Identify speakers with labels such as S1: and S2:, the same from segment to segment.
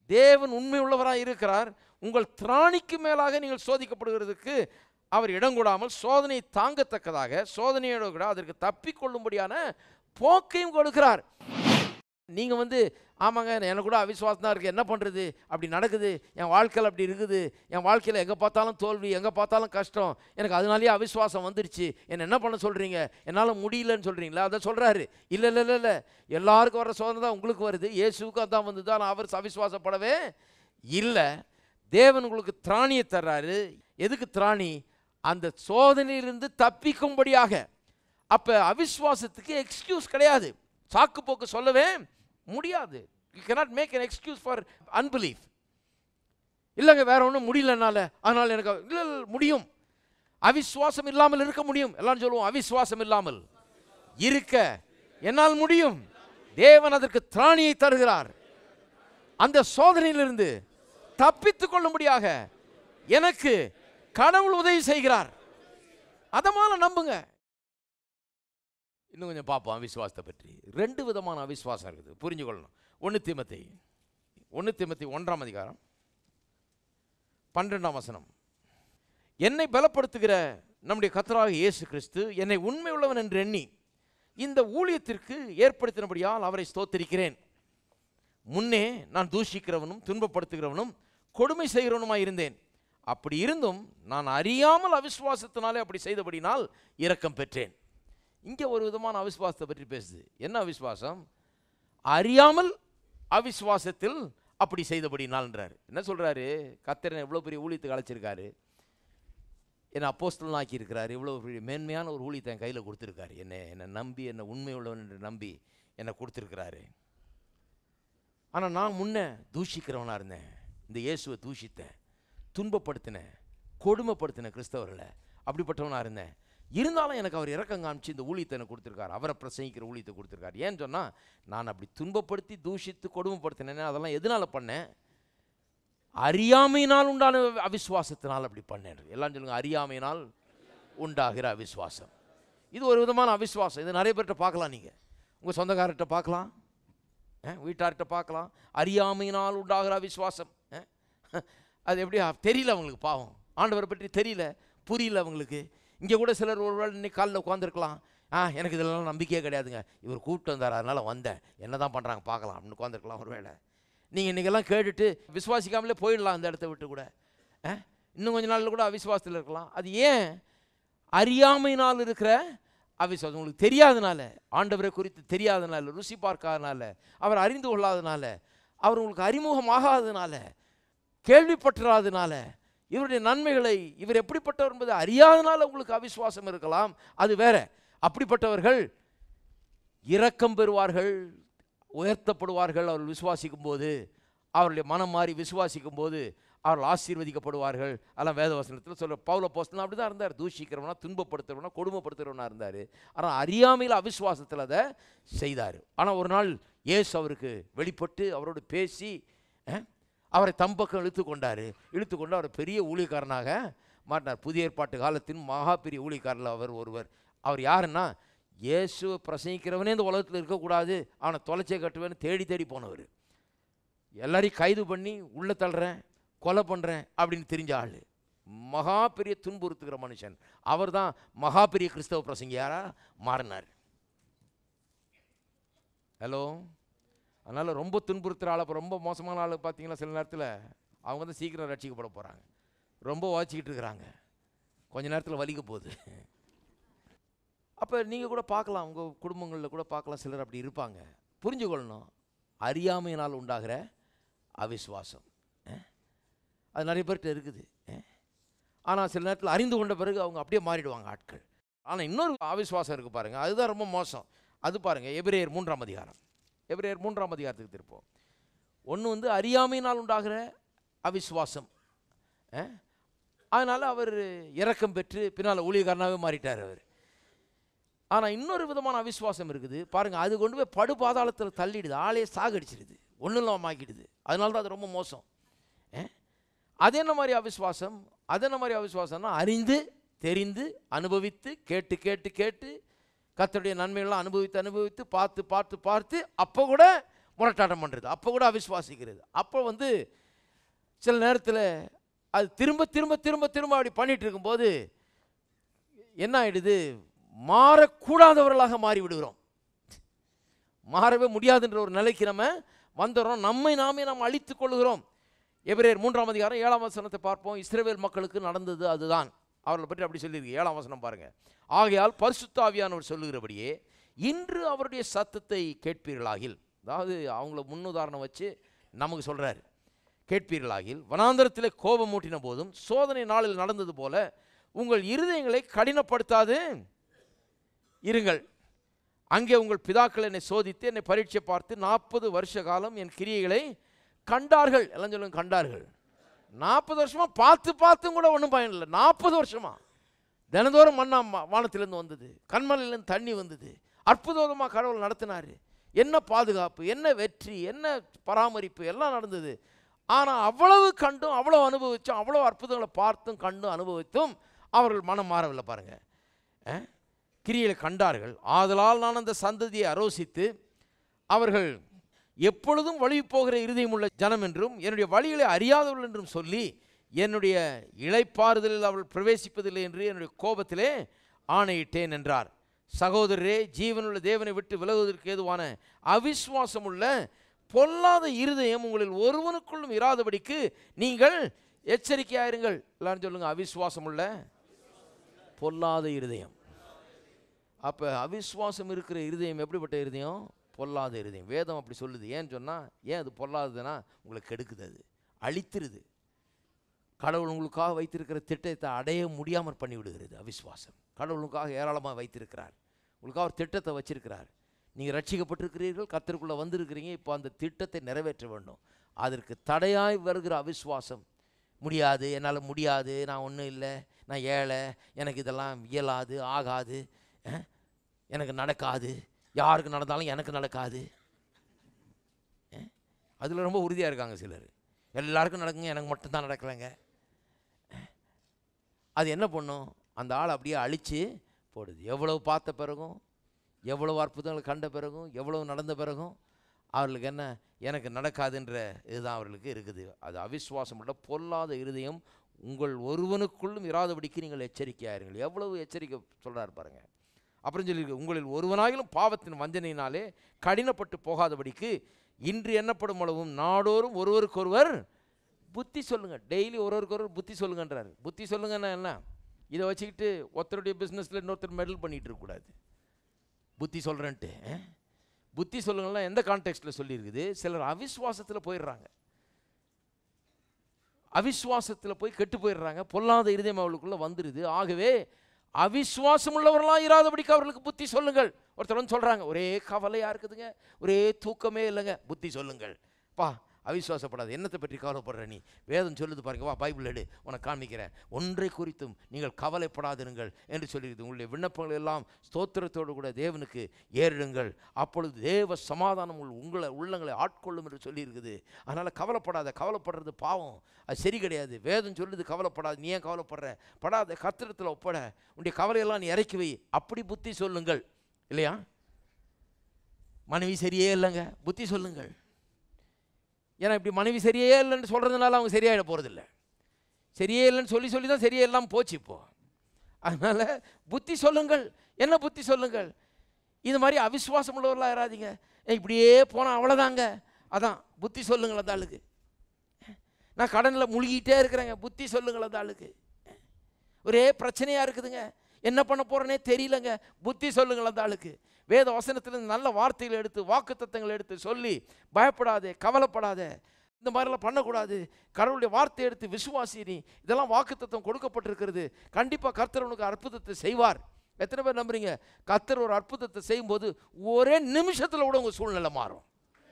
S1: தேவன் உண்மை உள்ளவராக இருக்கிறார் உங்கள் திராணிக்கு மேலாக நீங்கள் சோதிக்கப்படுகிறதுக்கு அவர் இடம் கொடாமல் சோதனையை தாங்கத்தக்கதாக சோதனையோடு கூட அதற்கு தப்பிக்கொள்ளும்படியான போக்கையும் கொடுக்கிறார் நீங்கள் வந்து ஆமாங்க எனக்கு கூட அவிசுவாசம் தான் இருக்குது என்ன பண்ணுறது அப்படி நடக்குது என் வாழ்க்கையில் அப்படி இருக்குது என் வாழ்க்கையில் எங்கே பார்த்தாலும் தோல்வி எங்கே பார்த்தாலும் கஷ்டம் எனக்கு அதனாலேயே அவிசுவாசம் வந்துருச்சு என்ன என்ன பண்ண சொல்கிறீங்க என்னால் முடியலன்னு சொல்கிறீங்களா அதை சொல்கிறாரு இல்லை இல்லை இல்லை இல்லை எல்லாருக்கும் வர சோதனை தான் உங்களுக்கு வருது இயேசுக்கும் அதான் வந்து தான் அவர் அவிசுவாசப்படவே இல்லை தேவன் உங்களுக்கு திராணியை தர்றாரு எதுக்கு திராணி அந்த சோதனையிலிருந்து தப்பிக்கும்படியாக அப்போ அவிஸ்வாசத்துக்கு எக்ஸ்கியூஸ் கிடையாது சாக்கு போக்கு சொல்லவே முடியாது you cannot make an excuse for unbelief இல்லைங்க வேற ஒன்றும் முடியலனால அதனால் எனக்கு இல்லை இல்லை, முடியும் அவிஸ்வாசம் இல்லாமல் இருக்க முடியும் எல்லாரும் சொல்லுவோம் அவிஸ்வாசம் இல்லாமல் இருக்க என்னால் முடியும் தேவன் அதற்கு திராணியை தருகிறார் அந்த சோதனையிலிருந்து தப்பித்துக் கொள்ளும்படியாக எனக்கு கடவுள் உதவி செய்கிறார் அதமான நம்புங்க இன்னும் கொஞ்சம் பார்ப்போம் அவிசுவாசத்தை பற்றி ரெண்டு விதமான அவிசுவாசம் இருக்குது புரிஞ்சுக்கொள்ளணும் ஒன்று திமத்தை ஒன்று திமத்தை ஒன்றாம் அதிகாரம் பன்னிரெண்டாம் வசனம் என்னை பலப்படுத்துகிற நம்முடைய கத்தராக இயேசு கிறிஸ்து என்னை உண்மை உள்ளவன் என்று எண்ணி இந்த ஊழியத்திற்கு ஏற்படுத்தினபடியால் அவரை ஸ்தோத்திரிக்கிறேன் முன்னே நான் தூஷிக்கிறவனும் துன்பப்படுத்துகிறவனும் கொடுமை செய்கிறவனுமாய் இருந்தேன் அப்படி இருந்தும் நான் அறியாமல் அவிசுவாசத்தினாலே அப்படி செய்தபடினால் இரக்கம் பெற்றேன் இங்கே ஒரு விதமான அவிசுவாசத்தை பற்றி பேசுது என்ன அவிசுவாசம் அறியாமல் அவிசுவாசத்தில் அப்படி செய்தபடினால்ன்றார் என்ன சொல்றாரு கத்தரன் எவ்வளோ பெரிய ஊழியத்துக்கு அழைச்சிருக்காரு என்னை அப்போஸ்தலன் ஆக்கியிருக்கிறாரு இவ்வளோ பெரிய மேன்மையான ஒரு ஊழியத்தை என் கையில் கொடுத்துருக்காரு என்னை என்னை நம்பி என்னை உண்மை உள்ளவன் என்று நம்பி என்னை கொடுத்துருக்கிறாரு ஆனால் நான் முன்ன தூஷிக்கிறவனாக இருந்தேன் இந்த இயேசுவை தூஷித்தேன் துன்பப்படுத்தினேன் கொடுமைப்படுத்தினேன் கிறிஸ்தவர்களை அப்படிப்பட்டவனாக இருந்தேன் இருந்தாலும் எனக்கு அவர் இறக்கம் காமிச்சு இந்த ஊழியத்தை எனக்கு கொடுத்துருக்காரு அவரை பிரசங்கிக்கிற ஊழியத்தை கொடுத்துருக்காரு ஏன்னு சொன்னால் நான் அப்படி துன்பப்படுத்தி தூஷித்து கொடுமைப்படுத்தினேன் அதெல்லாம் எதனால் பண்ணேன் அறியாமையினால் உண்டான அவிசுவாசத்தினால் அப்படி பண்ணேன் எல்லாம் சொல்லுங்க அறியாமையினால் உண்டாகிற அவிசுவாசம் இது ஒரு விதமான அவிசுவாசம் இது நிறைய பேர்கிட்ட பார்க்கலாம் நீங்கள் உங்கள் சொந்தக்காரர்கிட்ட பார்க்கலாம் அஹ், வீட்டார்கிட்ட பார்க்கலாம் அறியாமையினால் உண்டாகிற அவிசுவாசம் அஹ், அது எப்படி தெரியல அவங்களுக்கு பாவம் ஆண்டவரை பற்றி தெரியல புரியல அவங்களுக்கு இங்கே கூட சிலர் ஒரு வேளை இன்னைக்கு காலில் உட்காந்துருக்கலாம் ஆ எனக்கு இதெல்லாம் நம்பிக்கையே கிடையாதுங்க இவர் கூப்பிட்டு வந்தார் அதனால் வந்தேன் என்ன தான் பண்ணுறாங்க பார்க்கலாம் அப்படின்னு உட்காந்துருக்கலாம் ஒரு வேளை நீங்கள் இன்றைக்கெல்லாம் கேட்டுட்டு விசுவாசிக்காமலே போயிடலாம் அந்த இடத்த விட்டு கூட ஆ? இன்னும் கொஞ்ச நாளில் கூட அவிசுவாசத்தில் இருக்கலாம் அது ஏன் அறியாமையினால் இருக்கிற அவிசுவாசம் உங்களுக்கு தெரியாதனால ஆண்டவரை குறித்து தெரியாதனால ருசி பார்க்காதனால அவர் அறிந்து கொள்ளாதனால அவர் உங்களுக்கு அறிமுகமாகாதனால கேள்விப்பட்டுறாதனால இவருடைய நன்மைகளை இவர் எப்படிப்பட்டவர் என்பதை அறியாதனால உங்களுக்கு அவிசுவாசம் இருக்கலாம் அது வேற அப்படிப்பட்டவர்கள் இரக்கம் பெறுவார்கள் உயர்த்தப்படுவார்கள் அவர்கள் விசுவாசிக்கும் போது அவருடைய மனம் மாறி விசுவாசிக்கும் போது அவர்கள் ஆசீர்வதிக்கப்படுவார்கள் அதெல்லாம் வேதவசனத்தில் சொல்ல பவுல போஸ்டன் அப்படி தான் இருந்தார் தூஷிக்கிறவனா துன்பப்படுத்துறவனா கொடுமைப்படுத்துறவனா இருந்தார் ஆனால் அறியாமையில் அவிசுவாசத்தில் அதை செய்தார் ஆனால் ஒரு நாள் இயேசு அவருக்கு வெளிப்பட்டு அவரோடு பேசி அஹ், அவரை தம்பக்கம் இழுத்து கொண்டார் இழுத்து கொண்டு அவர் பெரிய ஊழியக்காரனாக மாட்டினார் புதிய ஏற்பாட்டு காலத்தின் மகா பெரிய ஊழியக்காரில் அவர் ஒருவர் அவர் யாருன்னா இயேசுவை பிரசங்கிக்கிறவனே இந்த உலகத்தில் இருக்கக்கூடாது அவனை தொலைச்சே கட்டுவேன்னு தேடி தேடி போனவர் எல்லாரையும் கைது பண்ணி உள்ள தள்ளுறேன் கொலை பண்ணுறேன் அப்படின்னு தெரிஞ்ச ஆள் மகா பெரிய துன்புறுத்துகிற மனுஷன் அவர் தான் மகா பெரிய கிறிஸ்தவ பிரசங்கியாரா மாறினார் ஹலோ அதனால் ரொம்ப துன்புறுத்துகிற ஆள் அப்போ ரொம்ப மோசமான ஆள் பார்த்தீங்கன்னா சில நேரத்தில் அவங்க தான் சீக்கிரம் ரட்சிக்கப்பட போகிறாங்க ரொம்ப வாச்சிக்கிட்டு இருக்கிறாங்க கொஞ்ச நேரத்தில் வலிக்க போகுது அப்போ நீங்கள் கூட பார்க்கலாம் உங்கள் குடும்பங்களில் கூட பார்க்கலாம் சிலர் அப்படி இருப்பாங்க புரிஞ்சுக்கொள்ளணும் அறியாமையினால் உண்டாகிற அவிசுவாசம் அஹ்? அது நிறைய பேர்கிட்ட இருக்குது ஆனால் சில நேரத்தில் அறிந்து கொண்ட பிறகு அவங்க அப்படியே மாறிடுவாங்க ஆட்கள் ஆனால் இன்னொரு அவிசுவாசம் இருக்குது பாருங்கள் அதுதான் ரொம்ப மோசம் அது பாருங்கள் எபிரேயர் மூன்றாம் அதிகாரம் எபிரேயர் மூன்றாம் அதிகாரத்துக்கு திருப்போம் ஒன்று வந்து அறியாமையினால் உண்டாகிற அவிசுவாசம் அஹ்? அதனால் அவர் இரக்கம் பெற்று பின்னால் ஊழியக்காரனாகவே மாறிட்டார் அவர் ஆனால் இன்னொரு விதமான அவிசுவாசம் இருக்குது பாருங்கள் அது கொண்டு போய் படு பாதாளத்தில் தள்ளிடுது ஆளே சாகடிச்சிடுது ஒன்றும் இல்லாமல் ஆக்கிடுது அதனால தான் அது ரொம்ப மோசம் அஹ்? அது என்ன மாதிரி அவிசுவாசம் அது என்ன மாதிரி அவிசுவாசம்னா அறிந்து தெரிந்து அனுபவித்து கேட்டு கேட்டு கேட்டு கர்த்தருடைய நன்மைகள்லாம் அனுபவித்து அனுபவித்து பார்த்து பார்த்து பார்த்து அப்போ கூட முரட்டாட்டம் பண்ணுறது அப்போ கூட அவிசுவாசிக்கிறது அப்போ வந்து சில நேரத்தில் அது திரும்ப திரும்ப திரும்ப திரும்ப அப்படி பண்ணிட்டு இருக்கும்போது என்ன ஆயிடுது மாறக்கூடாதவர்களாக மாறி விடுகிறோம் மாறவே முடியாதுன்ற ஒரு நிலைக்கு நம்ம வந்துடுறோம் நம்மை நாமே நாம் அழித்துக் கொள்கிறோம் எபிரேயர் மூன்றாம் அதிகாரம் ஏழாம் வசனத்தை பார்ப்போம் இஸ்ரவேல் மக்களுக்கு நடந்தது அதுதான் அவர்களை பற்றி அப்படி சொல்லியிருக்கு ஏழாம் வசனம் பாருங்க ஆகையால் பரிசுத்த ஆவியானவர் சொல்லுகிறபடியே இன்று அவருடைய சத்தத்தை கேட்பீர்களாகில் அதாவது அவங்கள முன்னுதாரணம் வச்சு நமக்கு சொல்றாரு கேட்பீர்களாகில் வனாந்தரத்திலே கோபம் மூட்டின போதும் சோதனை நாளில் நடந்தது போல உங்கள் இருதயங்களை கடினப்படுத்தாது இருங்கள் அங்கே உங்கள் பிதாக்கள் என்னை சோதித்து என்னை பரீட்சை பார்த்து நாற்பது வருஷ காலம் என் கிரியைகளை கண்டார்கள் எல்லாம் சொல்லுங்க கண்டார்கள் நாற்பது வருஷமா பார்த்து பார்த்தும் கூட ஒன்றும் பயன் இல்லை நாற்பது வருஷமா தினந்தோறும் மண்ணா மா- வானத்திலிருந்து வந்தது கண்மலையிலேருந்து தண்ணி வந்தது அற்புதமாக கடவுள் நடத்தினார் என்ன பாதுகாப்பு என்ன வெற்றி என்ன பராமரிப்பு எல்லாம் நடந்தது ஆனால் அவ்வளவு கண்டும் அவ்வளோ அனுபவிச்சும் அவ்வளோ அற்புதங்களை பார்த்தும் கண்டும் அனுபவித்தும் அவர்கள் மனம் மாறவில்லை பாருங்க அஹ்? கிரியை கண்டார்கள் ஆதலால் நான் அந்த சந்ததியை அரோசித்து அவர்கள் எப்பொழுதும் வழி போகிற இருதயமுள்ள ஜனம் என்றும் என்னுடைய வழிகளை அறியாதவர்கள் என்றும் சொல்லி என்னுடைய இளைப்பாறுதலில் அவள் பிரவேசிப்பதில்லை என்று என்னுடைய கோபத்திலே ஆணையிட்டேன் என்றார் சகோதரரே ஜீவனுள்ள தேவனை விட்டு விலகுவதற்கு ஏதுவான அவிசுவாசமுள்ள பொல்லாத இருதயம் உங்களில் ஒருவனுக்குள்ளும் இராதபடிக்கு நீங்கள் எச்சரிக்கையாயிருங்கள் எல்லாரும் சொல்லுங்க அவிசுவாசமுள்ள பொல்லாத இருதயம் அப்போ அவிசுவாசம் இருக்கிற இருதயம் எப்படிப்பட்ட இருதயம் பொல்லாத இருதயம் வேதம் அப்படி சொல்லுது ஏன்னு சொன்னால் ஏன் அது பொல்லாததுன்னா உங்களை கெடுக்குது அது அழித்திருது கடவுள் உங்களுக்காக வைத்திருக்கிற திட்டத்தை அடைய முடியாமல் பண்ணி விடுகிறது அவிசுவாசம் கடவுள் உங்களுக்காக ஏராளமாக வைத்திருக்கிறார் உங்களுக்காக ஒரு திட்டத்தை வச்சிருக்கிறார் நீங்கள் ரட்சிக்கப்பட்டிருக்கிறீர்கள் கத்தருக்குள்ளே வந்திருக்கிறீங்க இப்போ அந்த திட்டத்தை நிறைவேற்ற வேண்டும் அதற்கு தடையாய் வருகிற அவிசுவாசம் முடியாது என்னால் முடியாது நான் ஒன்றும் இல்லை நான் ஏழை எனக்கு இதெல்லாம் இயலாது ஆகாது அஹ், எனக்கு நடக்காது யாருக்கு நடந்தாலும் எனக்கு நடக்காது அதில் ரொம்ப உறுதியாக இருக்காங்க சிலர் எல்லாருக்கும் நடக்குங்க எனக்கு மட்டும்தான் நடக்கலைங்க அஹ், அது என்ன பண்ணும் அந்த ஆள் அப்படியே அழித்து போடுது எவ்வளவு பார்த்த பிறகும் எவ்வளவு அற்புதங்கள் கண்ட பிறகும் எவ்வளவு நடந்த பிறகும் அவர்களுக்கு என்ன எனக்கு நடக்காதுன்ற இதுதான் அவர்களுக்கு இருக்குது அது அவிசுவாசம் உள்ள பொல்லாத இருதயம் உங்கள் ஒருவனுக்குள்ளும் இராதபடிக்கு நீங்கள் எச்சரிக்கையாயிருங்கள் எவ்வளவு எச்சரிக்கை சொல்றாரு பாருங்க அப்புறம் சொல்லியிருக்கு உங்களில் ஒருவனாயிலும் பாவத்தின் வஞ்சனையினாலே கடினப்பட்டு போகாதபடிக்கு இன்று எண்ணப்படும் அளவும் நாடோறும் ஒருவருக்கொருவர் புத்தி சொல்லுங்க டெய்லி ஒருவருக்கொருவர் புத்தி சொல்லுங்கன்றாரு புத்தி சொல்லுங்கன்னா என்ன இதை வச்சுக்கிட்டு ஒருத்தருடைய பிஸ்னஸில் இன்னொருத்தர் மெடல் பண்ணிகிட்டு இருக்கக்கூடாது புத்தி சொல்கிறேன்ட்டு புத்தி சொல்லுங்கள்லாம் எந்த கான்டெக்ஸ்டில் சொல்லியிருக்குது சிலர் அவிசுவாசத்தில் போயிடுறாங்க அவிசுவாசத்தில் போய் கெட்டு போயிடுறாங்க பொல்லாத இருதயம் அவளுக்குள்ளே வந்துடுது ஆகவே அவிசுவாசம் உள்ளவர்களாக இராதபடிக்கு அவர்களுக்கு புத்தி சொல்லுங்கள் ஒருத்தர் வந்து சொல்கிறாங்க ஒரே கவலையாக இருக்குதுங்க ஒரே தூக்கமே இல்லைங்க புத்தி சொல்லுங்கள் பா அவிசுவாசப்படாது என்னத்தை பற்றி கவலைப்படுற நீ வேதம் சொல்லுது பாருங்க வா பைபிள் எடு உனக்கு காண்பிக்கிறேன் ஒன்றை குறித்தும் நீங்கள் கவலைப்படாதிருங்கள் என்று சொல்லியிருது உங்களுடைய விண்ணப்பங்கள் எல்லாம் ஸ்தோத்திரத்தோடு கூட தேவனுக்கு ஏறிடுங்கள் அப்பொழுது தேவ சமாதானம் உங்கள் உங்களை உள்ளங்களை ஆட்கொள்ளும் என்று சொல்லியிருக்குது அதனால் கவலைப்படாத கவலைப்படுறது பாவம் அது சரி கிடையாது வேதம் சொல்லுது கவலைப்படாது நீ ஏன் கவலைப்படுற படாத கத்திரத்தில் ஒப்பட உன்னுடைய கவலையெல்லாம் நீ இறக்கி வை அப்படி புத்தி சொல்லுங்கள் இல்லையா மனைவி சரியே இல்லைங்க புத்தி சொல்லுங்கள் ஏன்னா இப்படி மனைவி சரியே இல்லைன்னு சொல்கிறதுனால அவங்க சரியாயிட போகிறதில்ல சரியே இல்லைன்னு சொல்லி சொல்லி தான் சரியே இல்லாமல் போச்சு இப்போ அதனால் புத்தி சொல்லுங்கள் என்ன புத்தி சொல்லுங்கள் இது மாதிரி அவிசுவாசம் உள்ளவர்களாக இராதீங்க ஏய், இப்படியே போனால் அவ்வளோதாங்க அதான் புத்தி சொல்லுங்கள் அந்த ஆளுக்கு நான் கடனில் முழுகிட்டே இருக்கிறேங்க புத்தி சொல்லுங்கள் அந்த ஆளுக்கு ஒரே பிரச்சனையாக இருக்குதுங்க என்ன பண்ண போகிறேனே தெரியலங்க புத்தி சொல்லுங்கள் அந்த ஆளுக்கு வேத வசனத்திலிருந்து நல்ல வார்த்தைகளை எடுத்து வாக்குத்தத்தங்களை எடுத்து சொல்லி பயப்படாதே கவலைப்படாதே இந்த மாதிரிலாம் பண்ணக்கூடாது கடவுளுடைய வார்த்தை எடுத்து விசுவாசி நீ இதெல்லாம் வாக்குத்தத்தம் கொடுக்கப்பட்டிருக்கிறது கண்டிப்பாக கர்த்தர் உனக்கு அற்புதத்தை செய்வார் எத்தனை பேர் நம்புறீங்க கர்த்தர் ஒரு அற்புதத்தை செய்யும்போது ஒரே நிமிஷத்தில் கூட உங்கள் சூழ்நிலை மாறும்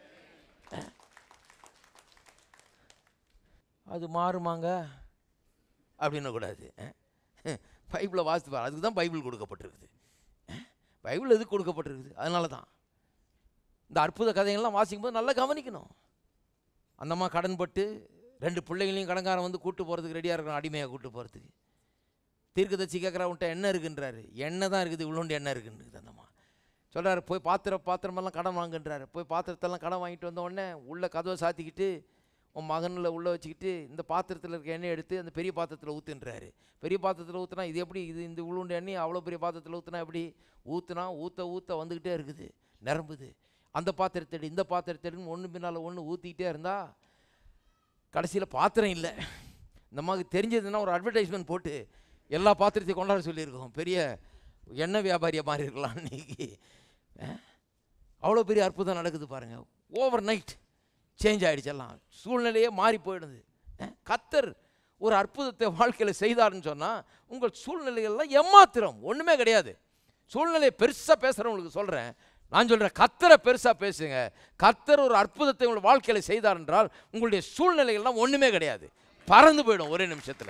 S1: அது மாறுமாங்க அப்படின்னு கூடாது பைபிளை வாசித்து பாரு அதுக்கு தான் பைபிள் கொடுக்கப்பட்டிருக்குது அஹ், பைபிள் எதுக்கு கொடுக்கப்பட்டிருக்குது அதனால தான் இந்த அற்புத கதைகள்லாம் வாசிக்கும்போது நல்லா கவனிக்கணும் அந்தம்மா கடன்பட்டு ரெண்டு பிள்ளைகளையும் கடன்காரன் வந்து கூட்டு போகிறதுக்கு ரெடியாக இருக்கிறான் அடிமையாக கூட்டு போகிறதுக்கு தீர்க்கதரிசி கேட்குறா உன்ட்ட என்ன இருக்குன்றாரு எண்ணெய் தான் இருக்குது இவ்வளோண்டு எண்ணெய் இருக்குன்றது அந்தம்மா சொல்கிறாரு போய் பாத்திரம் பாத்திரமெல்லாம் கடன் வாங்குன்றாரு போய் பாத்திரத்தெல்லாம் கடன் வாங்கிட்டு வந்த உடனே உள்ள கதவை சாத்திக்கிட்டு உன் மகனில் உள்ளே வச்சுக்கிட்டு இந்த பாத்திரத்தில் இருக்க எண்ணெய் எடுத்து அந்த பெரிய பாத்திரத்தில் ஊற்றுன்றாரு பெரிய பாத்திரத்தில் ஊற்றுனா இது எப்படி இது இந்த உளுண்டு எண்ணெய் அவ்வளோ பெரிய பாத்திரத்தில் ஊற்றுனா எப்படி ஊற்றுனா ஊற்ற ஊற்ற வந்துக்கிட்டே இருக்குது நிரம்புது அந்த பாத்திரத்தடி இந்த பாத்திரத்தடின்னு ஒன்று பின்னால் ஒன்று ஊற்றிக்கிட்டே இருந்தால் கடைசியில் பாத்திரம் இல்லை நமக்கு தெரிஞ்சதுன்னா ஒரு அட்வர்டைஸ்மெண்ட் போட்டு எல்லா பாத்திரத்தையும் கொண்டாட சொல்லியிருக்கோம் பெரிய எண்ணெய் வியாபாரியை மாறி இருக்கலாம் இன்னைக்கு அஹ்? அவ்வளோ பெரிய அற்புதம் நடக்குது பாருங்கள் ஓவர் நைட் சேஞ்ச் ஆகிடுச்சு எல்லாம் சூழ்நிலையே மாறி போயிடுது அஹ்? கத்தர் ஒரு அற்புதத்தை வாழ்க்கையில் செய்தாருன்னு சொன்னால் உங்கள் சூழ்நிலைகள்லாம் ஏமாத்திரம் ஒன்றுமே கிடையாது சூழ்நிலையை பெருசாக பேசுகிறவங்களுக்கு சொல்கிறேன் நான் சொல்கிறேன் கத்தரை பெருசாக பேசுங்க கத்தர் ஒரு அற்புதத்தை உங்கள் வாழ்க்கையில் செய்தார் என்றால் உங்களுடைய சூழ்நிலைகள்லாம் ஒன்றுமே கிடையாது பறந்து போயிடும் ஒரே நிமிஷத்தில்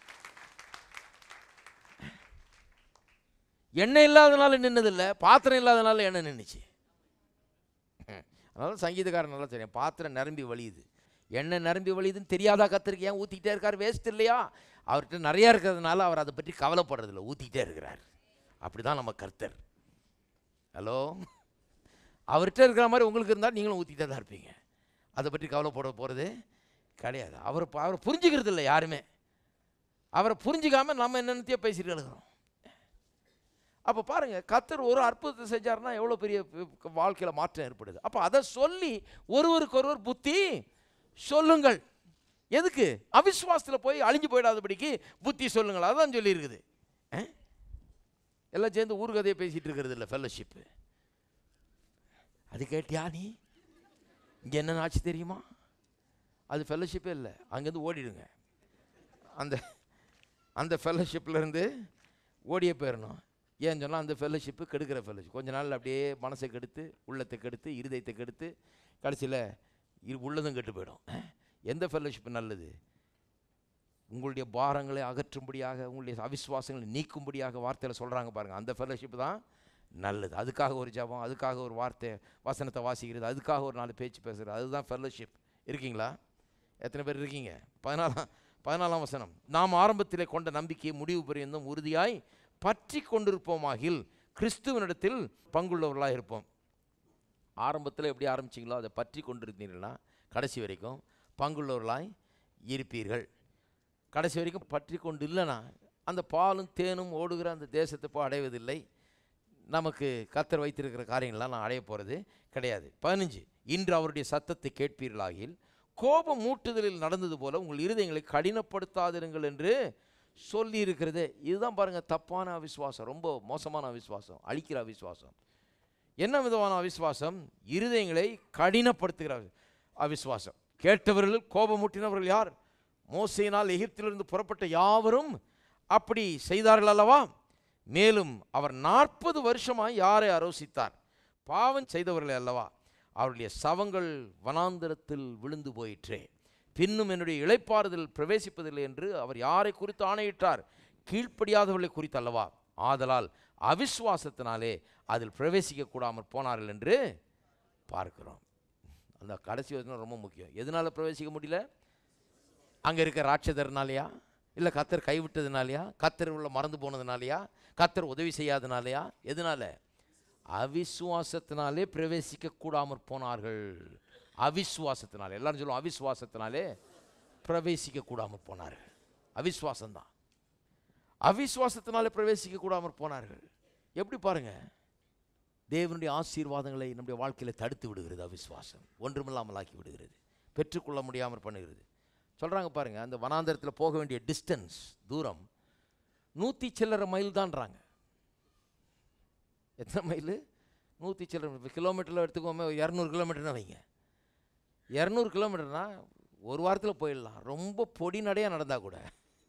S1: எண்ணெய் இல்லாதனால நின்னதில்லை பாத்திரம் இல்லாதனால எண்ணெய் நின்றுச்சு அதனால சங்கீதக்காரன் நல்லா தெரியும் பாத்திரம் நிரம்பி வழியுது எண்ணெய் நிரம்பி வழியுதுன்னு தெரியாதா கத்திரிக்கு ஏன் ஊற்றிக்கிட்டே இருக்கார் வேஸ்ட் இல்லையா அவர்கிட்ட நிறையா இருக்கிறதுனால அவர் அதை பற்றி கவலைப்படுறதில்ல ஊற்றிக்கிட்டே இருக்கிறார் அப்படி தான் நம்ம கர்த்தர் ஹலோ அவர்கிட்ட இருக்கிற மாதிரி உங்களுக்கு இருந்தால் நீங்களும் ஊற்றிக்கிட்டே தான் இருப்பீங்க அதை பற்றி கவலைப்பட போகிறது கிடையாது அவர் அவரை புரிஞ்சுக்கிறது இல்லை யாருமே அவரை புரிஞ்சிக்காம நம்ம என்னென்னத்தையோ பேசிட்டு இருக்கிறோம் அப்போ பாருங்கள் கத்தர் ஒரு அற்புதத்தை செஞ்சாருன்னா எவ்வளோ பெரிய வாழ்க்கையில் மாற்றம் ஏற்படுது அப்போ அதை சொல்லி ஒருவருக்கொருவர் புத்தி சொல்லுங்கள் எதுக்கு அவிசுவாசத்தில் போய் அழிஞ்சு போயிடாதபடிக்கு புத்தி சொல்லுங்கள் அதான் சொல்லியிருக்குது அஹ்? எல்லாம் சேர்ந்து ஊர்கதையை பேசிகிட்டு இருக்கிறது இல்லை ஃபெல்லோஷிப்பு அது கேட்டியா நீ இங்கே என்ன ஆச்சு தெரியுமா அது ஃபெல்லோஷிப்பே இல்லை அங்கேருந்து ஓடிடுங்க அந்த அந்த ஃபெல்லோஷிப்லேருந்து ஓடியே போயிடணும் ஏன்னு சொன்னால் அந்த ஃபெல்லோஷிப்பு கெடுக்கிற ஃபெல்லோஷிப் கொஞ்ச நாள் அப்படியே மனசை கெடுத்து உள்ளத்தை கெடுத்து இருதயத்தை கெடுத்து கடைசியில் இரு உள்ளதும் கெட்டு போயிடும் அஹ்? எந்த ஃபெல்லோஷிப் நல்லது உங்களுடைய பாரங்களை அகற்றும்படியாக உங்களுடைய அவிசுவாசங்களை நீக்கும்படியாக வார்த்தையில் சொல்கிறாங்க பாருங்கள் அந்த ஃபெல்லோஷிப் தான் நல்லது அதுக்காக ஒரு ஜெபம் அதுக்காக ஒரு வார்த்தை வசனத்தை வாசிக்கிறது அதுக்காக ஒரு நாலு பேச்சு பேசுகிறது அதுதான் ஃபெல்லோஷிப் இருக்கீங்களா எத்தனை பேர் இருக்கீங்க பதினாலாம் பதினாலாம் வசனம் நாம் ஆரம்பத்திலே கொண்ட நம்பிக்கையை முடிவு பரியந்தம் உறுதியாய் பற்றி கொண்டிருப்போமாகில் கிறிஸ்துவனிடத்தில் பங்குள்ளவர்களாக இருப்போம் ஆரம்பத்தில் எப்படி ஆரம்பிச்சிங்களோ அதை பற்றி கொண்டிருந்தீங்கன்னா கடைசி வரைக்கும் பங்குள்ளவர்களாய் இருப்பீர்கள் கடைசி வரைக்கும் பற்றி கொண்டு இல்லைனா அந்த பாலும் தேனும் ஓடுகிற அந்த தேசத்தை போய் அடைவதில்லை நமக்கு கத்தர் வைத்திருக்கிற காரியங்கள்லாம் நான் அடைய போகிறது கிடையாது பதினஞ்சு இன்று அவருடைய சத்தத்தை கேட்பீர்களாகில் கோபம் மூட்டுதலில் நடந்தது போல உங்கள் இருதயங்களை கடினப்படுத்தாதிருங்கள் என்று சொல்லி இருக்கிறது இதுதான் பாருங்கள் தப்பான அவிசுவாசம் ரொம்ப மோசமான அவிசுவாசம் அழிக்கிற அவிசுவாசம் என்ன விதமான அவிசுவாசம் இருதயங்களை கடினப்படுத்துகிற அவி- அவிசுவாசம் கேட்டவர்கள் கோபமூட்டினவர்கள் யார் மோசையினால் எகிப்திலிருந்து புறப்பட்ட யாவரும் அப்படி செய்தார்கள் அல்லவா மேலும் அவர் நாற்பது வருஷமாய் யாரை ஆரோசித்தார் பாவம் செய்தவர்கள் அல்லவா அவருடைய சவங்கள் வனாந்தரத்தில் விழுந்து போயிற்றே பின்னும் என்னுடைய இளைப்பாறுதல் பிரவேசிப்பதில்லை என்று அவர் யாரை குறித்து ஆணையிட்டார் கீழ்ப்படியாதவர்களை குறித்து அல்லவா ஆதலால் அவிசுவாசத்தினாலே அதில் பிரவேசிக்க கூடாமற் போனார்கள் என்று பார்க்கிறோம் அந்த கடைசி வசனம் ரொம்ப முக்கியம் எதனால் பிரவேசிக்க முடியல அங்கே இருக்க ராட்சதர்னாலயா இல்லை கத்தர் கைவிட்டதுனாலயா கத்தர் உள்ள மறந்து போனதுனாலயா கத்தர் உதவி செய்யாதனாலயா எதனால அவிசுவாசத்தினாலே பிரவேசிக்க கூடாமற் போனார்கள் அவிசுவாசத்தினாலே எல்லாரும் சொல்லுவோம் அவிசுவாசத்தினாலே பிரவேசிக்க கூடாமற் போனார்கள் அவிசுவாசம்தான் அவிசுவாசத்தினாலே பிரவேசிக்க கூடாமற் போனார்கள் எப்படி பாருங்க தேவனுடைய ஆசீர்வாதங்களை நம்முடைய வாழ்க்கையில் தடுத்து விடுகிறது அவிசுவாசம் ஒன்றுமில்லாமல் ஆக்கி விடுகிறது பெற்றுக்கொள்ள முடியாமல் பண்ணுகிறது சொல்கிறாங்க பாருங்க அந்த வனாந்தரத்தில் போக வேண்டிய டிஸ்டன்ஸ் தூரம் நூற்றி சில்லரை மைல் தான்றாங்க எத்தனை மைல் நூற்றி சில்லரை கிலோமீட்டரில் எடுத்துக்கோமே இரநூறு கிலோமீட்டர்னு வைங்க இரநூறு கிலோமீட்டர்னா ஒரு வாரத்தில் போயிடலாம் ரொம்ப பொடி நடையாக நடந்தால் கூட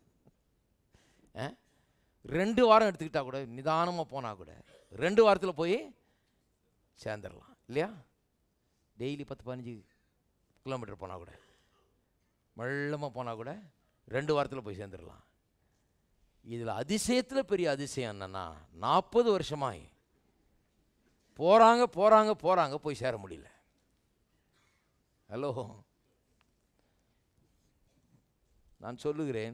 S1: ஆ? ரெண்டு வாரம் எடுத்துக்கிட்டா கூட நிதானமாக போனால் கூட ரெண்டு வாரத்தில் போய் சேர்ந்துடலாம் இல்லையா டெய்லி பத்து பதினஞ்சு கிலோமீட்டர் போனால் கூட மெல்லமாக போனால் கூட ரெண்டு வாரத்தில் போய் சேர்ந்துடலாம் இதில் அதிசயத்தில் பெரிய அதிசயம் என்னன்னா நாற்பது வருஷமாய் போகிறாங்க போகிறாங்க போகிறாங்க போய் சேர முடியல ஹலோ நான் சொல்லுகிறேன்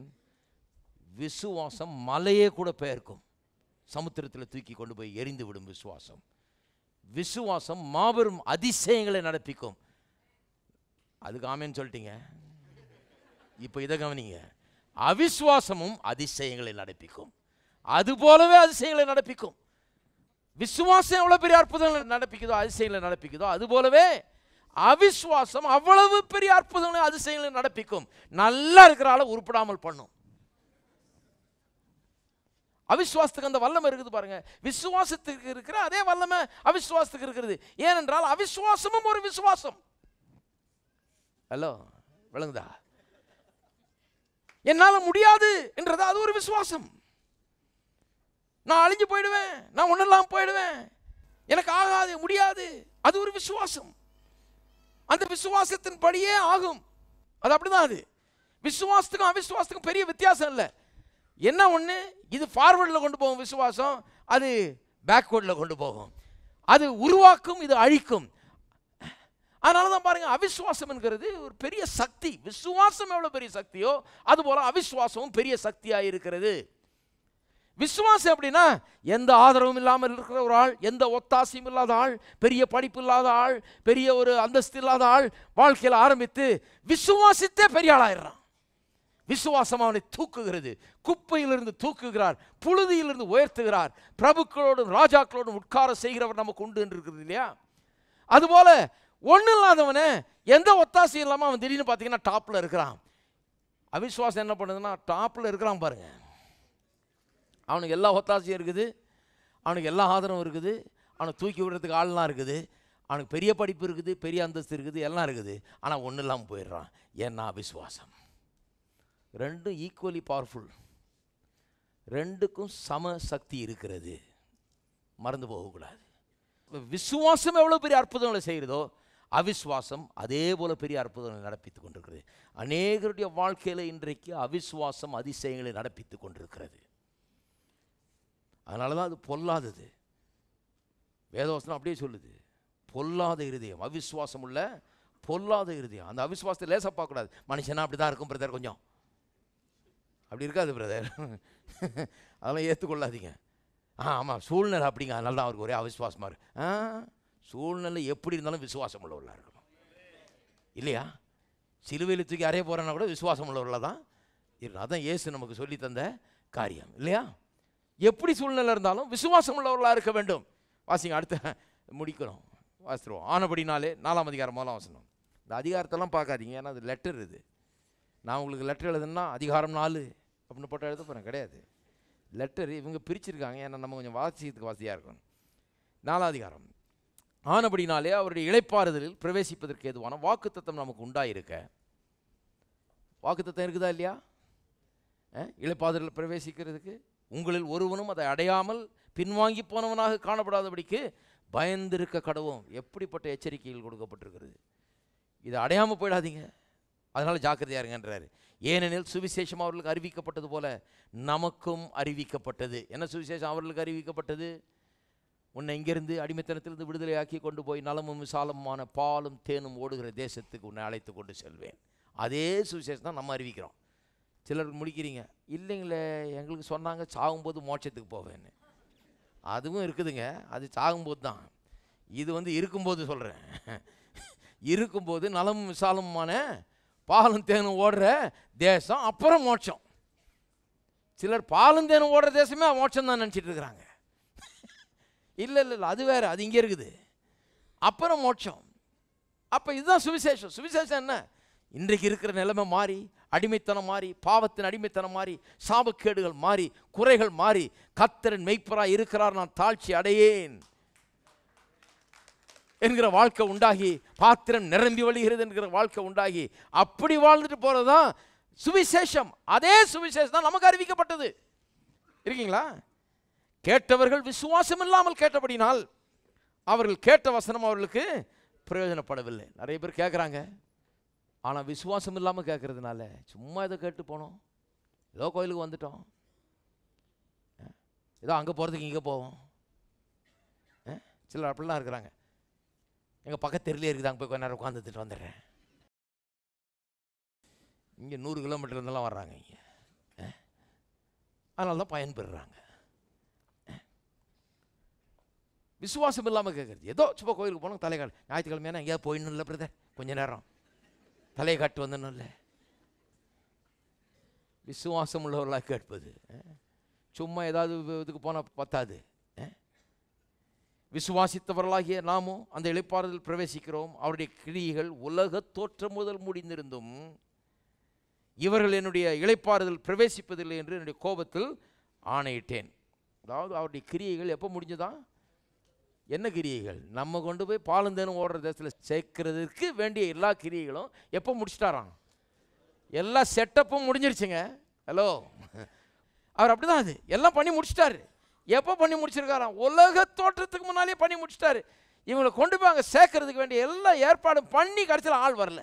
S1: விசுவாசம் மலையே கூட பெயர்க்கும் சமுத்திரத்தில் தூக்கி கொண்டு போய் எரிந்து விடும் விசுவாசம் விசுவாசம் மாபெரும் அதிசயங்களை நடப்பிக்கும் அதுக்கு ஆமேன்னு சொல்லிட்டீங்க இப்போ இதை கவனிங்க அவிசுவாசமும் அதிசயங்களை நடப்பிக்கும் அது போலவே அதிசயங்களை நடப்பிக்கும் விசுவாசம் எவ்வளவு பெரிய அற்புதங்களை நடப்பிக்குதோ அதிசயங்களை நடப்பிக்குதோ அது போலவே அவிசுவாசம் அவ்வளவு பெரிய அற்புதங்களை அதிசயங்களை நடப்பிக்கும் நல்லா இருக்கிற ஆளை உருப்படாமல் பண்ணும் அவிசுவாசத்துக்கு அந்த வல்லமை இருக்குது பாருங்க விசுவாசத்துக்கு இருக்கிற அதே வல்லமை அவிசுவாசத்துக்கு இருக்கிறது ஏனென்றால் அவிசுவாசமும் ஒரு விசுவாசம் ஹலோ விளங்குதா என்னால முடியாது என்றது அது ஒரு விசுவாசம் நான் அழிஞ்சு போயிடுவேன் நான் ஒன்றெல்லாம் போயிடுவேன் எனக்கு ஆகாது முடியாது அது ஒரு விசுவாசம் அந்த விசுவாசத்தின் படியே ஆகும் அது அப்படிதான் அது விசுவாசத்துக்கும் அவிசுவாசத்துக்கும் பெரிய வித்தியாசம் இல்லை என்ன ஒன்று இது ஃபார்வர்டில் கொண்டு போகும் விசுவாசம் அது பேக்வேர்டில் கொண்டு போகும் அது உருவாக்கும் இது அழிக்கும் அதனால தான் பாருங்க அவிசுவாசம் என்கிறது ஒரு பெரிய சக்தி விசுவாசம் எவ்வளோ பெரிய சக்தியோ அதுபோல அவிசுவாசமும் பெரிய சக்தியாக இருக்கிறது விசுவாசம் எப்படின்னா எந்த ஆதரவும் இல்லாமல் இருக்கிற ஒரு ஆள் எந்த ஒத்தாசையும் இல்லாத ஆள் பெரிய படிப்பு இல்லாத ஆள் பெரிய ஒரு அந்தஸ்து இல்லாத ஆள் வாழ்க்கையில் ஆரம்பித்து விசுவாசித்தே பெரிய ஆளாயிடுறான் விசுவாசம் அவனை தூக்குகிறது குப்பையிலிருந்து தூக்குகிறார் புழுதியிலிருந்து உயர்த்துகிறார் பிரபுக்களோடும் ராஜாக்களோடும் உட்கார செய்கிறவர் நமக்கு உண்டு என்று இருக்கிறது இல்லையா அதுபோல ஒன்றும் இல்லாதவனே எந்த ஒத்தாசையும் இல்லாமல் அவன் திடீர்னு பார்த்தீங்கன்னா டாப்பில் இருக்கிறான் அவிசுவாசம் என்ன பண்ணுதுன்னா டாப்பில் இருக்கிறான் பாருங்க அவனுக்கு எல்லா ஒத்தாசையும் இருக்குது அவனுக்கு எல்லா ஆதரவும் இருக்குது அவனை தூக்கி விடுறதுக்கு ஆள்லாம் இருக்குது அவனுக்கு பெரிய படிப்பு இருக்குது பெரிய அந்தஸ்து இருக்குது எல்லாம் இருக்குது ஆனால் ஒன்றும் இல்லாமல் போயிடுறான் ஏன்னா விசுவாசம் ரெண்டும் ஈக்குவலி பவர்ஃபுல் ரெண்டுக்கும் சம சக்தி இருக்கிறது மறந்து போகக்கூடாது விசுவாசம் எவ்வளோ பெரிய அற்புதங்களை செய்கிறதோ அவிசுவாசம் அதே போல பெரிய அற்புதங்களை நடப்பித்து கொண்டிருக்கிறது அநேகருடைய வாழ்க்கையில் இன்றைக்கு அவிசுவாசம் அதிசயங்களை நடப்பித்து கொண்டிருக்கிறது அதனால தான் அது பொல்லாதது வேதவசனம் அப்படியே சொல்லுது பொல்லாத இருதயம் அவிசுவாசம் உள்ள பொல்லாத இருதயம் அந்த அவிசுவாசத்தை லேசாக பார்க்கக்கூடாது மனுஷனா அப்படி தான் இருக்கும் பிரதர் கொஞ்சம் அப்படி இருக்காது பிரதர் அதெல்லாம் ஏற்றுக்கொள்ளாதீங்க ஆ ஆமாம் சூழ்நிலை அப்படிங்க அதனால தான் அவருக்கு ஒரே அவிசுவாசமாக இருக்கு ஆ சூழ்நிலை எப்படி இருந்தாலும் விசுவாசம் உள்ளவர்களாக இருக்கணும் இல்லையா சிலுவையில் தூக்கி அறைய போகிறேன்னா கூட விசுவாசம் உள்ளவர்களாக தான் இருக்கணும் அதான் இயேசு நமக்கு சொல்லி தந்த காரியம் இல்லையா எப்படி சூழ்நிலை இருந்தாலும் விசுவாசம் உள்ளவர்களாக இருக்க வேண்டும் வாசிங்க அடுத்த முடிக்கணும் வாசிடுவோம் ஆனபடினாலே நாலாம் அதிகாரம் முதலாம் வசனம் இந்த அதிகாரத்தெல்லாம் பார்க்காதீங்க ஏன்னா அது லெட்டர் இது நான் உங்களுக்கு லெட்டர் எழுதுனா அதிகாரம் நாலு அப்படின்னு போட்டு எழுத போகிறேன் கிடையாது லெட்டர் இவங்க பிரிச்சிருக்காங்க ஏன்னா நம்ம கொஞ்சம் வாசிக்கிறதுக்கு வசதியாக இருக்கும் நாலாம் அதிகாரம் ஆனபடினாலே அவருடைய இளைப்பாறுதலில் பிரவேசிப்பதற்கு ஏதுவான வாக்குத்தத்தம் நமக்கு உண்டாயிருக்க வாக்குத்தத்தம் இருக்குதா இல்லையா அஹ், இளைப்பாறுதலில் பிரவேசிக்கிறதுக்கு உங்களில் ஒருவனும் அதை அடையாமல் பின்வாங்கி போனவனாக காணப்படாதபடிக்கு பயந்திருக்க கடவும் எப்படிப்பட்ட எச்சரிக்கைகள் கொடுக்கப்பட்டிருக்கிறது இதை அடையாமல் போயிடாதீங்க அதனால் ஜாக்கிரதையா இருங்கன்றாரு ஏனெனில் சுவிசேஷம் அவர்களுக்கு அறிவிக்கப்பட்டது போல நமக்கும் அறிவிக்கப்பட்டது என்ன சுவிசேஷம் அவர்களுக்கு அறிவிக்கப்பட்டது உன்னை இங்கிருந்து அடிமைத்தனத்திலிருந்து விடுதலையாக்கி கொண்டு போய் நலமும் விசாலமுமான பாலும் தேனும் ஓடுகிற தேசத்துக்கு உன்னை அழைத்து கொண்டு செல்வேன் அதே சுவிசேஷம் தான் நம்ம அறிவிக்கிறோம் சிலர் முடிக்கிறீங்க இல்லைங்களே எங்களுக்கு சொன்னாங்க சாகும்போது மோட்சத்துக்கு போவேன்னு அதுவும் இருக்குதுங்க அது சாகும்போது தான் இது வந்து இருக்கும்போது சொல்கிறேன் இருக்கும்போது நலமும் விசாலமுமான பாலும் தேனும் ஓடுற தேசம் அப்புறம் மோட்சம் சிலர் பாலும் தேனும் ஓடுற தேசமே மோட்சம் தான் நினச்சிட்டு இருக்கிறாங்க இல்லை இல்லை இல்லை அது வேற அது இங்கே இருக்குது அப்புறம் மோட்சம் அப்போ இதுதான் சுவிசேஷம் சுவிசேஷம் என்ன இன்றைக்கு இருக்கிற நிலைமை மாறி அடிமைத்தனம் மாறி பாவத்தின் அடிமைத்தனம் மாறி சாபக்கேடுகள் மாறி குறைகள் மாறி கத்தரன் மெய்ப்பராய் இருக்கிறார் நான் தாழ்ச்சி அடையேன் என்கிற வாழ்க்கை உண்டாகி பாத்திரம் நிரம்பி வழிகிறது என்கிற வாழ்க்கை உண்டாகி அப்படி வாழ்ந்துட்டு போகிறது தான் சுவிசேஷம் அதே சுவிசேஷம் தான் நமக்கு அறிவிக்கப்பட்டது இருக்கீங்களா கேட்டவர்கள் விசுவாசம் இல்லாமல் கேட்டபடினால் அவர்கள் கேட்ட வசனம் அவர்களுக்கு பிரயோஜனப்படவில்லை நிறைய பேர் கேட்குறாங்க ஆனால் விசுவாசம் இல்லாமல் கேட்கறதுனால சும்மா இதை கேட்டு போனோம் ஏதோ கோயிலுக்கு வந்துட்டோம் அஹ், ஏதோ அங்கே போகிறதுக்கு இங்கே போவோம் அஹ், சிலர் அப்படிலாம் இருக்கிறாங்க எங்கள் பக்கத்து தெருலே இருக்குது அங்கே போய் கொஞ்ச நேரம் உட்காந்துட்டு வந்துடுறேன் இங்கே நூறு கிலோமீட்டர் இருந்தெல்லாம் வர்றாங்க இங்கே அதனால தான் பயன்பெறுறாங்க விசுவாசம் இல்லாமல் கேட்குறது ஏதோ சும்மா கோயிலுக்கு போனோம் தலை காட்டு ஞாயிற்றுக்கிழமையான எங்கேயாவது போயிடணும் இல்லை பிரதர் கொஞ்ச நேரம் தலையை காட்டு வந்தணும் இல்லை விசுவாசம் உள்ளவர்களாக கேட்பது அஹ். சும்மா ஏதாவது வி- இதுக்கு போனால் பத்தாது அஹ். விசுவாசித்தவர்களாகிய நாமும் அந்த இளைப்பாறுதல் பிரவேசிக்கிறோம் அவருடைய கிரியைகள் உலக தோற்றம் முதல் முடிந்திருந்தும் இவர்கள் என்னுடைய இளைப்பாறுதல் பிரவேசிப்பதில்லை என்று என்னுடைய கோபத்தில் ஆணையிட்டேன் அதாவது அவருடைய கிரியைகள் எப்போ முடிஞ்சதா என்ன கிரியைகள் நம்ம கொண்டு போய் பாலந்தேனும் ஓடுற தேசத்தில் சேர்க்கறதுக்கு வேண்டிய எல்லா கிரியைகளும் எப்போ முடிச்சிட்டாராம் எல்லா செட்டப்பும் முடிஞ்சிருச்சுங்க ஹலோ அவர் அப்படிதான் அது எல்லாம் பண்ணி முடிச்சிட்டாரு எப்போ பண்ணி முடிச்சிருக்காராம் உலக தோற்றத்துக்கு முன்னாலே பண்ணி முடிச்சிட்டாரு இவங்களை கொண்டு போய் அங்கே சேர்க்கறதுக்கு வேண்டிய எல்லா ஏற்பாடும் பண்ணி கடைசியில் ஆள் வரல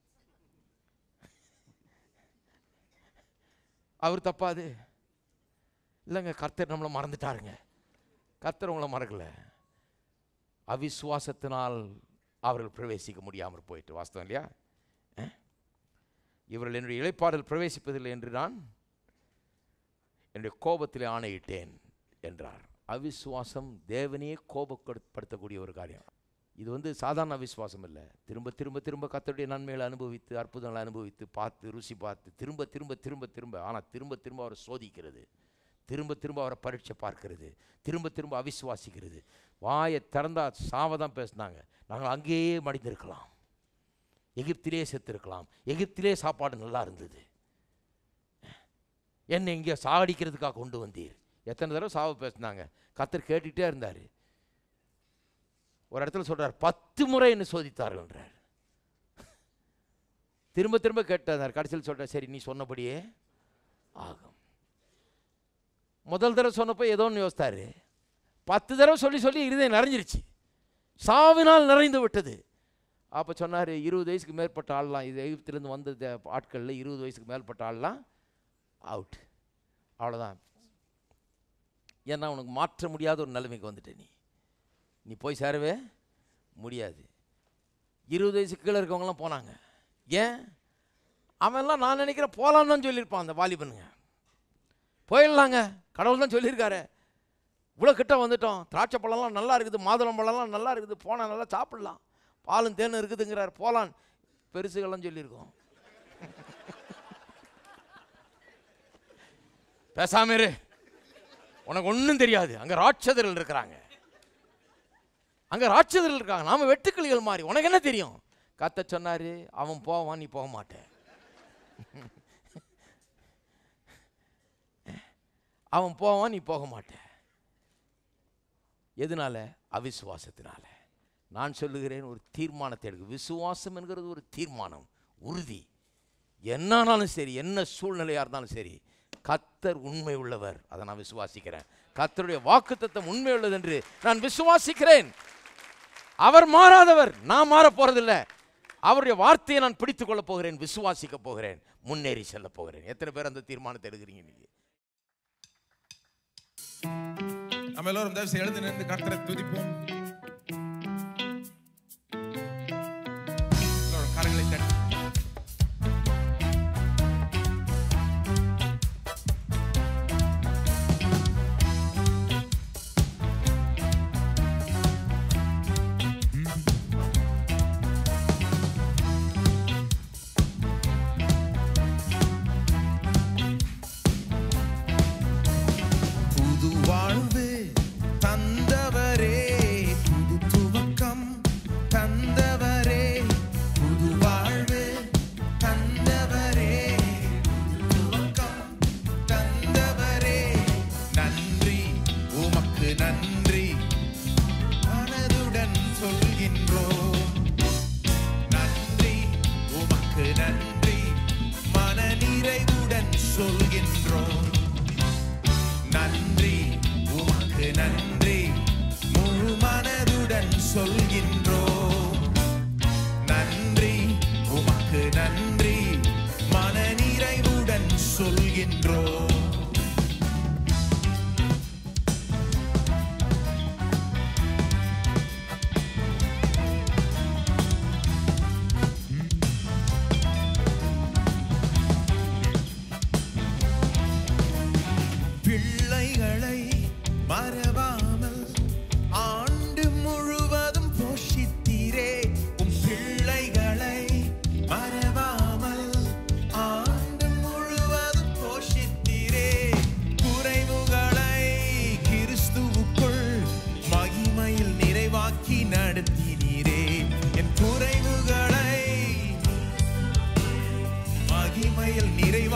S1: அவர் தப்பாது இல்லைங்க கர்த்தர் நம்மளை மறந்துட்டாருங்க கர்த்தர் உங்களை மறக்கல அவிசுவாசத்தினால் அவர்கள் பிரவேசிக்க முடியாமல் போயிட்டு வாஸ்தவம் இல்லையா அஹ்? இவர்கள் என்னுடைய இளைப்பாறுதல் பிரவேசிப்பதில்லை என்று நான் என்னுடைய கோபத்திலே ஆணையிட்டேன் என்றார் அவிசுவாசம் தேவனையே கோபப்படுத்தக்கூடிய ஒரு காரியம் இது வந்து சாதாரண அவிசுவாசம் இல்லை திரும்ப திரும்ப திரும்ப கர்த்தருடைய நன்மைகளை அனுபவித்து அற்புதங்களை அனுபவித்து பார்த்து ருசி பார்த்து திரும்ப திரும்ப திரும்ப திரும்ப ஆனால் திரும்ப திரும்ப அவரை சோதிக்கிறது திரும்ப திரும்ப அவரை பரீட்சை பார்க்கிறது திரும்ப திரும்ப அவிசுவாசிக்கிறது வாயை திறந்தா சாவதான் பேசினாங்க நாங்கள் அங்கேயே மடிந்திருக்கலாம் எகிப்திலே செத்துருக்கலாம் எகிப்திலே சாப்பாடு நல்லா இருந்தது என்னை இங்கே சாகடிக்கிறதுக்காக கொண்டு வந்தீர் எத்தனை தடவை சாவ பேசினாங்க கத்தர் கேட்டுக்கிட்டே இருந்தார் ஒரு இடத்துல சொல்றார் பத்து முறை என்ன சோதித்தார்கள்ன்றார் திரும்ப திரும்ப கேட்டார் கடைசியில் சொல்றார் சரி நீ சொன்னபடியே ஆகும் முதல் தடவை சொன்னப்போ ஏதோ ஒன்று யோசித்தாரு பத்து தடவை சொல்லி சொல்லி இருதயம் நிறைஞ்சிருச்சு சாவினால் நிறைந்து விட்டது அப்போ சொன்னார் இருபது வயசுக்கு மேற்பட்ட ஆள்லாம் இது எகிப்திலேருந்து வந்த த- ஆட்களில் இருபது வயசுக்கு மேற்பட்ட ஆள்லாம் அவுட் அவ்வளோதான் ஏன்னா உனக்கு மாற்ற முடியாத ஒரு நிலைமைக்கு வந்துட்ட நீ நீ போய் சேரவே முடியாது இருபது வயசுக்கு கீழே இருக்கவங்களாம் போனாங்க ஏன் அவன்லாம் நான் நினைக்கிறேன் போகலான்னு தான் சொல்லியிருப்பான் அந்த வாலிபனுங்க போயிடலாங்க கடவுள் தான் சொல்லியிருக்காரு இவ்வளோ கிட்ட வந்துட்டோம் திராட்சை பழம்லாம் நல்லா இருக்குது மாதுளம் பழம்லாம் நல்லா இருக்குது போனால் நல்லா சாப்பிடலாம் பாலும் தேனும் இருக்குதுங்கிறார் போகலான் பெருசுகள்லாம் சொல்லியிருக்கோம் பேசாம இரு உனக்கு ஒன்றும் தெரியாது அங்கே ராட்சதர்கள் இருக்கிறாங்க அங்கே ராட்சதர்கள் இருக்காங்க நாம வெட்டுக்கிளிகள் மாதிரி உனக்கு என்ன தெரியும் கத்த சொன்னாரு அவன் போவான் நீ போக மாட்ட அவன் போவான் நீ போக மாட்ட எதனால அவிசுவாசத்தினால நான் சொல்லுகிறேன் ஒரு தீர்மானத்தை எடுக்க விசுவாசம் என்கிறது ஒரு தீர்மானம் உறுதி என்னானாலும் சரி என்ன சூழ்நிலையாக இருந்தாலும் சரி கத்தர் உண்மை உள்ளவர் அதை நான் விசுவாசிக்கிறேன் கத்தருடைய வாக்குத்தத்தம் உண்மை உள்ளது என்று நான் விசுவாசிக்கிறேன் அவர் மாறாதவர் நான் மாற போறதில்லை அவருடைய வார்த்தையை நான் பிடித்துக் கொள்ளப் போகிறேன் விசுவாசிக்க போகிறேன் முன்னேறி செல்ல போகிறேன் எத்தனை பேர் அந்த தீர்மானத்தை எடுக்கிறீங்க நீங்க
S2: நம்ம எல்லோரும் தயவு செய்து எழுந்து நின்று கர்த்தரை துதிப்போம் எல்லோரும் கரங்களை தட்டி புது வாழ்வு தந்தவரே புது துவக்கம் தந்தவரே புது வாழ்வு தந்தவரே புது துவக்கம் தந்தவரே நன்றி உமக்கு நன்றி மனதுடன் சொல்கின்றோம் நன்றி உமக்கு நன்றி மனநிறைவுடன் சொல்கின்றோம் நன்றி உமக்கு நன்றி முழு மனதுடன் சொல்கின்றோம் நன்றி உமக்கு நன்றி மனநிறைவுடன் சொல்கின்றோம் பிள்ளைகளை மறவாமல் ஆண்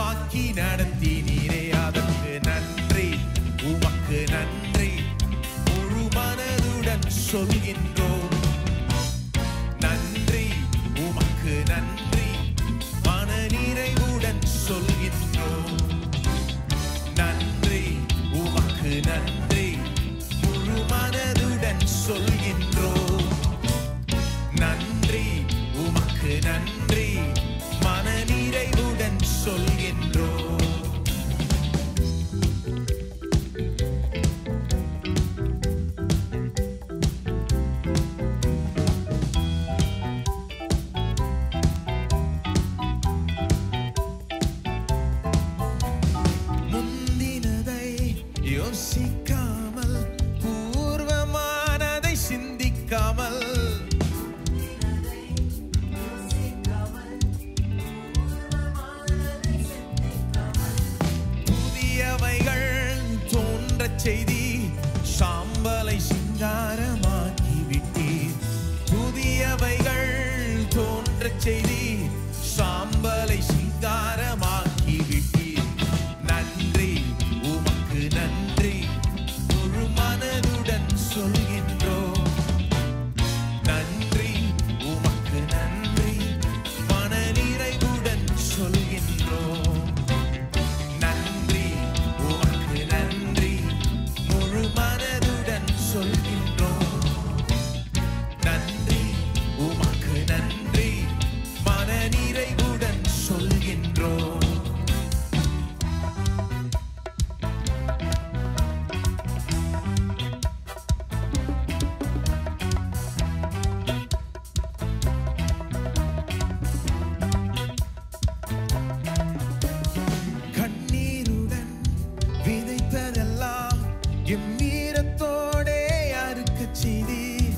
S2: சமாதானமாக்கி நடத்தினீரே அதற்கு நன்றி உமக்கு நன்றி முழு மனதுடன் சொல்கின்றோம் நன்றி உமக்கு நன்றி மனநிறைவுடன் சொல்கின்றோம் நன்றி உமக்கு நன்றி முழு மனதுடன் சொல்கின்றோம் நன்றி உமக்கு நன்றி மனநிறைவுடன் சொல்கின்றோம் முந்தினதை யோசிக்காமல் பூர்வமானதை சிந்திக்காமல் புதியவைகள் தோன்றச் செய்தி சாம்பலை சிங்காரமாக்கி விட்டீர் புதியவைகள் தோன்றச் செய்தி சாம்பலை சிங்காரமாக்கி விட்டீர் நன்றி உமக்கு நன்றி முழு மனதுடன் சொல்கின்றோம் நன்றி உமக்கு நன்றி மனநிறைவுடன் சொல்கின்றோம் நன்றி உமக்கு நன்றி முழு மனதுடன் சொல்கின்றோம் நன்றி உமக்கு நன்றி மனநிறைவுடன் சொல்கின்றோம் கண்ணீருடன் விதைத்ததெல்லாம் எம்மீரத்தோடே அறுக்கச் செய்தீர்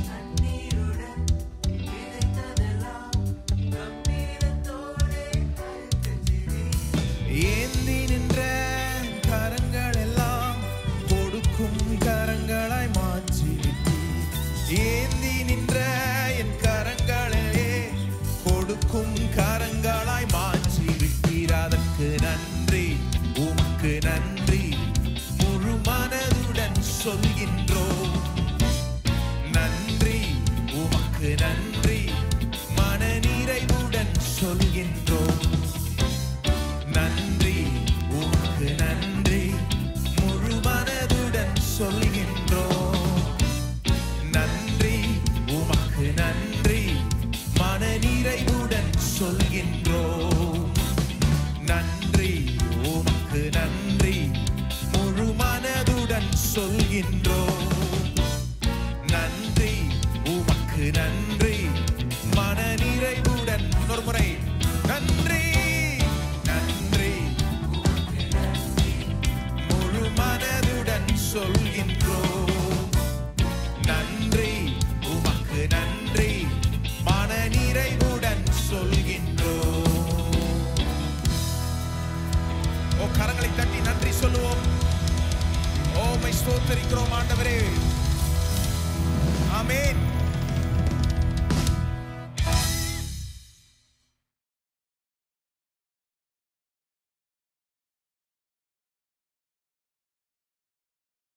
S2: ஏந்தி நின்ற கரங்கள் எல்லாம் கொடுக்கும் கரங்களாய் மாற்றி விட்டீர். ஏந்தி நின்ற என் கரங்களே கொடுக்கும் கரங்களாய் மாற்றி விட்டீர் அதற்கு நன்றி உமக்கு நன்றி முழு மனதுடன் சொல்கின்றோம் நன்றி உமக்கு நன்றி மனநிறைவுடன் சொல்கின்றோம் நன்றி உமக்கு நன்றி முழு மனதுடன் சொல்கின்றோம் நன்றி உமக்கு நன்றி மனநிறைவுடன் சொல்கின்றோம் நன்றி உமக்கு நன்றி முழு மனதுடன் சொல்கின்றோம் நன்றி உமக்கு நன்றி மனநிறைவுடன் ஒரு முறை நன்றி நன்றி முழு மனதுடன் சொல்கின்றோம் நன்றி உமக்கு நன்றி மனநிறைவுடன் சொல்கின்றோம் ஓ கரங்களை தட்டி நன்றி சொல்லுவோம் ஓ மை ஸ்தோத்தரிக்கிறோம் ஆண்டவரே ஆமென்